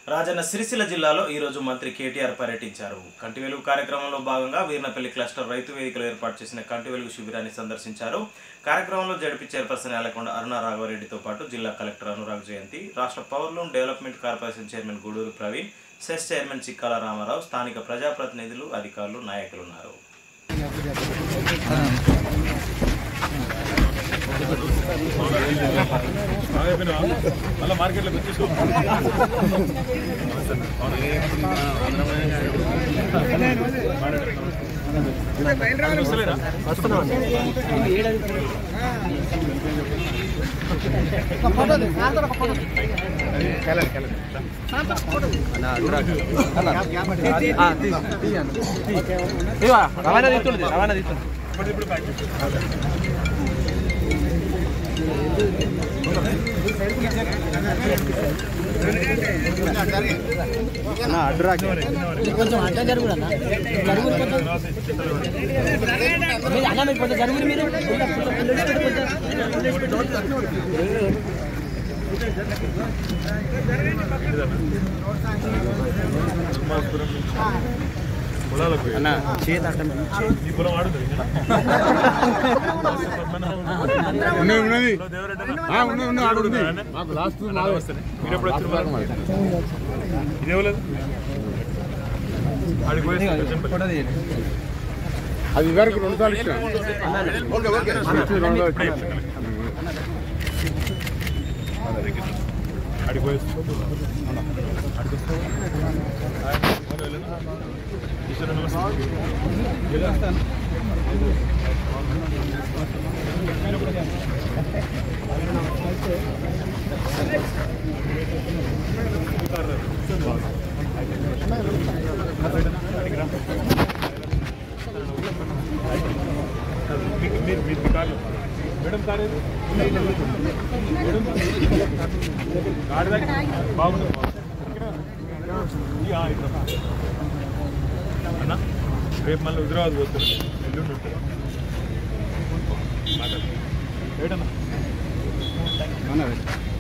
రాజన్న సిరిసిల్ల జిల్లాలో ఈరోజు మంత్రి కేటీఆర్ పర్యటించారు కంటి వెలుగు కార్యక్రమంలో భాగంగా వీర్నపల్లి క్లస్టర్ రైతు వేదికలో ఏర్పాటు చేసిన కంటి వెలుగు శిబిరాన్ని సందర్శించారు కార్యక్రమంలో జడిపి చైర్పర్సన్ యాలకొండ అరుణ రాఘవరెడ్డితో పాటు జిల్లా కలెక్టర్ అనురాగ్ జయంతి రాష్ట్ర powerloom development corporation chairman Gudur Praveen cess chairman Chikkala Ramarao స్థానిక ప్రజాప్రతినిధులు అధికారులు నాయకులు ఉన్నారు మళ్ళీ మార్కెట్లో పెట్టేసుకో రవాణా తీస్తుంది రవాణా తీస్తుంది కొంచెం అట్లా జరుగుడు అన్న జరుగురు కొంచెం మీరు అన్న మీరు కొంచెం జరుగురు మీరు పొలాలకు అన్న చేతి అడ్డం ఈ పొలం ఆడుతుంది ఉన్నది ఉన్నది దేవరెడ్డి ఆ, ఉన్నది ఉన్నది ఆడ ఉంది మాకు లాస్ట్ నాలుగు వస్తాయి మీరు ఎప్పుడు వచ్చారు ఇదేవలేదు ఆడికి పోయి అది ఇవరకు రెండు సార్లు ఇచ్చిన ఇచ్చి రెండు సార్లు ఇచ్చిన. ఆడికి పోయి ఆడికి ఈశ్వర నమస్తే మీకు మీరు మీ కార్లు మేడం కార్ ఏది? మేడం కార్ దగ్గర బాగుంది ఈ, ఆ, ఇక్కడ. అన్న రేపు మళ్ళీ హైదరాబాద్ పోతుంది ఎల్లుండి ఉంటుంది మాట్లాడు ఏడన్నా ఉన్నది.